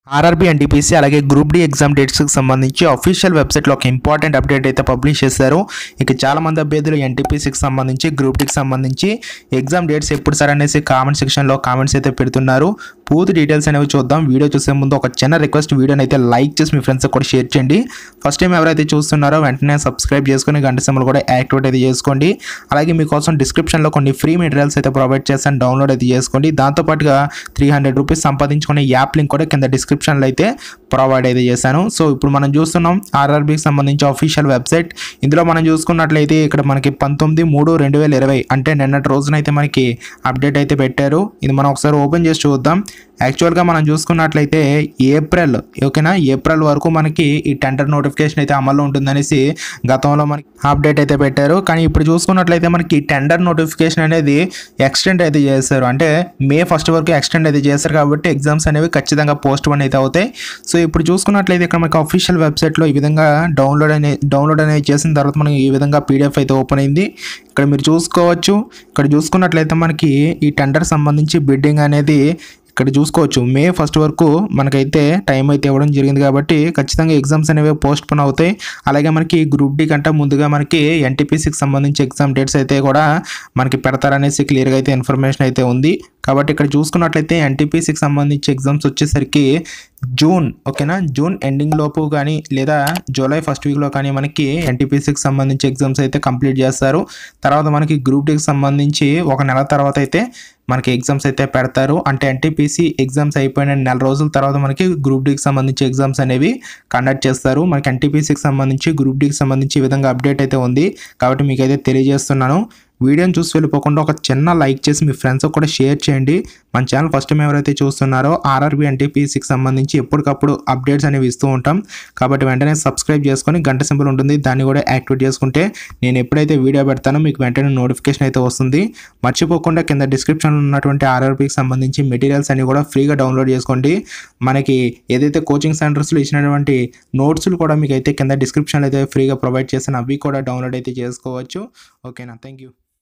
RRB NTPC అలాగే group D exam డేట్స్కి సంబంధించి అఫీషియల్ వెబ్సైట్లో ఒక ఇంపార్టెంట్ అప్డేట్ అయితే పబ్లిష్ చేశారు ఇక చాలా మంది అభ్యర్థులు ఎన్టీపీసీకి సంబంధించి గ్రూప్ డికి సంబంధించి ఎగ్జామ్ డేట్స్ ఎప్పుడు సార్ అనేసి కామెంట్ సెక్షన్లో కామెంట్స్ అయితే పెడుతున్నారు పూర్తి డీటెయిల్స్ అనేవి చూద్దాం వీడియో చూసే ముందు ఒక చిన్న రిక్వెస్ట్ వీడియోని అయితే లైక్ చేసి మీ ఫ్రెండ్స్ కూడా షేర్ చేయండి ఫస్ట్ టైం ఎవరైతే చూస్తున్నారో వెంటనే సబ్స్క్రైబ్ చేసుకొని గంట సింబల్ కూడా యాక్టివేట్ అయితే చేసుకోండి అలాగే మీకోసం డిస్క్రిప్షన్లో కొన్ని ఫ్రీ మెటీరియల్స్ అయితే ప్రొవైడ్ చేస్తాను డౌన్లోడ్ అయితే చేసుకోండి దాంతోపాటుగా త్రీ హండ్రెడ్ రూపీస్ సంపాదించుకునే యాప్ లింక్ కూడా కింద డిస్క్రిప్షన్లో అయితే ప్రొవైడ్ అయితే చేశాను సో ఇప్పుడు మనం చూస్తున్నాం ఆర్ఆర్బీకి సంబంధించి అఫీషియల్ వెబ్సైట్ ఇందులో మనం చూసుకున్నట్లయితే ఇక్కడ మనకి పంతొమ్మిది మూడు రెండు వేల ఇరవై అంటే నిన్నటి రోజున అయితే మనకి అప్డేట్ అయితే పెట్టారు ఇది మనం ఒకసారి ఓపెన్ చేసి చూద్దాం యాక్చువల్గా మనం చూసుకున్నట్లయితే ఏప్రిల్ ఓకేనా ఏప్రిల్ వరకు మనకి ఈ టెండర్ నోటిఫికేషన్ అయితే అమల్లో ఉంటుందనేసి గతంలో మనకి అప్డేట్ అయితే పెట్టారు కానీ ఇప్పుడు చూసుకున్నట్లయితే మనకి టెండర్ నోటిఫికేషన్ అనేది ఎక్స్టెండ్ అయితే చేశారు అంటే మే ఫస్ట్ వరకు ఎక్స్టెండ్ అయితే చేశారు కాబట్టి ఎగ్జామ్స్ అనేవి ఖచ్చితంగా పోస్ట్ పోన్ అయితే అవుతాయి సో ఇప్పుడు చూసుకున్నట్లయితే ఇక్కడ మనకి అఫీషియల్ వెబ్సైట్లో ఈ విధంగా డౌన్లోడ్ అనే డౌన్లోడ్ అనేది చేసిన తర్వాత మనకి ఈ విధంగా పీడిఎఫ్ అయితే ఓపెన్ అయింది ఇక్కడ మీరు చూసుకోవచ్చు ఇక్కడ చూసుకున్నట్లయితే మనకి ఈ టెండర్ సంబంధించి బిడ్డింగ్ అనేది ఇక్కడ చూసుకోవచ్చు మే ఫస్ట్ వరకు మనకైతే టైం అయితే ఇవ్వడం జరిగింది కాబట్టి ఖచ్చితంగా ఎగ్జామ్స్ అనేవి పోస్ట్ పోన్ అవుతాయి అలాగే మనకి గ్రూప్ డి కంటే ముందుగా మనకి ఎన్టీపీసీకి సంబంధించి ఎగ్జామ్ డేట్స్ అయితే కూడా మనకి పెడతారనేసి క్లియర్గా అయితే ఇన్ఫర్మేషన్ అయితే ఉంది కాబట్టి ఇక్కడ చూసుకున్నట్లయితే ఎన్టీపీసీకి సంబంధించి ఎగ్జామ్స్ వచ్చేసరికి జూన్ ఓకేనా జూన్ ఎండింగ్ లోపు కానీ లేదా జూలై ఫస్ట్ వీక్లో కానీ మనకి ఎన్టీపీసీకి సంబంధించి ఎగ్జామ్స్ అయితే కంప్లీట్ చేస్తారు తర్వాత మనకి గ్రూప్ డీకి సంబంధించి ఒక నెల తర్వాత అయితే మనకి ఎగ్జామ్స్ అయితే పెడతారు అంటే ఎన్టీపీసీ ఎగ్జామ్స్ అయిపోయిన నెల రోజుల తర్వాత మనకి గ్రూప్ డీకి సంబంధించి ఎగ్జామ్స్ అనేవి కండక్ట్ చేస్తారు మనకి ఎన్టీపీసీకి సంబంధించి గ్రూప్ డీకి సంబంధించి ఈ విధంగా అప్డేట్ అయితే ఉంది కాబట్టి మీకు అయితే తెలియజేస్తున్నాను వీడియోని చూసి వెళ్ళిపోకుండా ఒక చిన్న లైక్ చేసి మీ ఫ్రెండ్స్ కూడా షేర్ చేయండి మన ఛానల్ ఫస్ట్ టైం ఎవరైతే చూస్తున్నారో ఆర్ఆర్బీ ఎన్టీపీసీకి సంబంధించి ఎప్పటికప్పుడు అప్డేట్స్ అనేవి ఇస్తూ ఉంటాం కాబట్టి వెంటనే సబ్స్క్రైబ్ చేసుకొని గంట సింబల్ ఉంటుంది దాన్ని కూడా యాక్టివేట్ చేసుకుంటే నేను ఎప్పుడైతే వీడియో పెడతానో మీకు వెంటనే నోటిఫికేషన్ అయితే వస్తుంది మర్చిపోకుండా కింద డిస్క్రిప్షన్లో ఉన్నటువంటి ఆర్ఆర్బీకి సంబంధించి మెటీరియల్స్ అన్ని కూడా ఫ్రీగా డౌన్లోడ్ చేసుకోండి మనకి ఏదైతే కోచింగ్ సెంటర్స్లో ఇచ్చినటువంటి నోట్స్లు కూడా మీకు అయితే కింద డిస్క్రిప్షన్లో అయితే ఫ్రీగా ప్రొవైడ్ చేస్తాను అవి కూడా డౌన్లోడ్ అయితే చేసుకోవచ్చు ఓకేనా థ్యాంక్ యూ